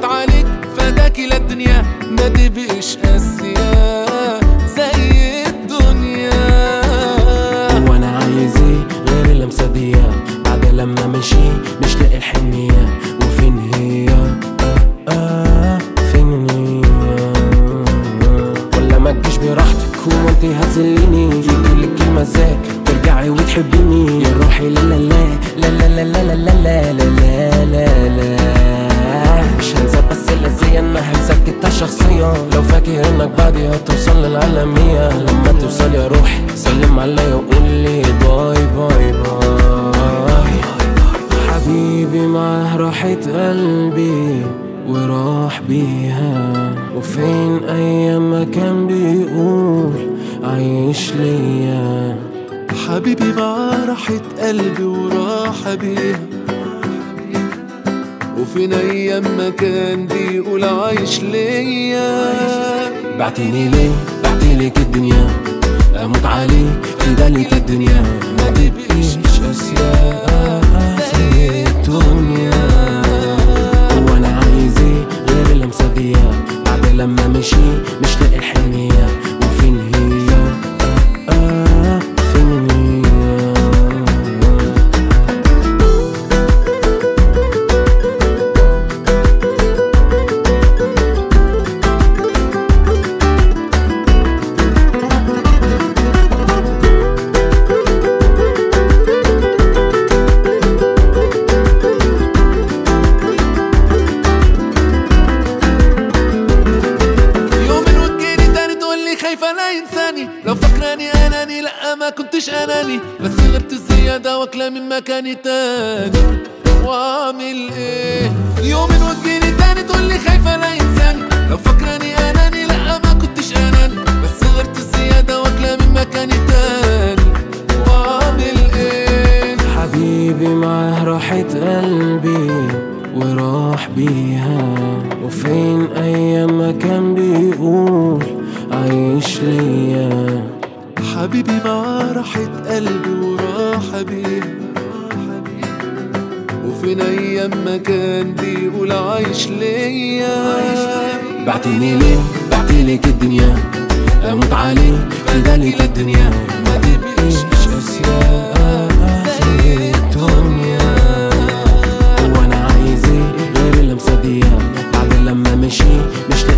اموت عليك فداك للدنيا ما تبقش قاسية زي الدنيا هو انا عايز ايه غير اللمسة دي بعد لما مشي مش لاقي الحنية وفين هي آه آه فين هي ولا ما تجيش براحتك هو انت هتذليني يجيلك المزاج ترجعي وتحبيني يا روحي لا لا لا لا لا لا لا لا لا لا لا لا مش هنسى بس اللذية انها مسكتها شخصيا لو فاكر انك بعدي هتوصل للعالمية لما توصل يا روحي سلم عليا وقول لي باي باي باي حبيبي معاه راحة قلبي وراح بيها وفين ايام ما كان بيقول عايش ليا حبيبي معاه راحة قلبي وراحة بيها وفين ايام ما كان بيقول عايش ليا بعتني ليه بعتلك الدنيا اموت عليك في دليك الدنيا ما تبقيش اشياء في الدنيا هو انا عايز ايه غير اللمسه دي بعد لما مشي مش لاقي الحنيه وفين هي آه آه فين هي يوم وتجيني تاني تقول لي خايفة لا ينساني لو فاكراني اناني لا ما كنتش اناني بس غبت الزيادة واكلة من مكاني تاني واعمل ايه يوم وتجيني تاني تقول لي خايفة لا ينساني لو فاكراني اناني لا ما كنتش اناني بس غبت الزيادة واكلة من مكاني تاني واعمل ايه حبيبي معاه راحة قلبي وراح بيها وفين أيام ما كان بيقول عايش ليا حبيبي معاه راحة قلبي وراحة بيها وفين أيام ما كان بيقول عايش ليا بعتني ليه بعتلك الدنيا أموت عليك في دليك الدنيا ما تبقيش أشياء في الدنيا هو أنا عايز إيه غير اللمسة دي بعد لما مشي مش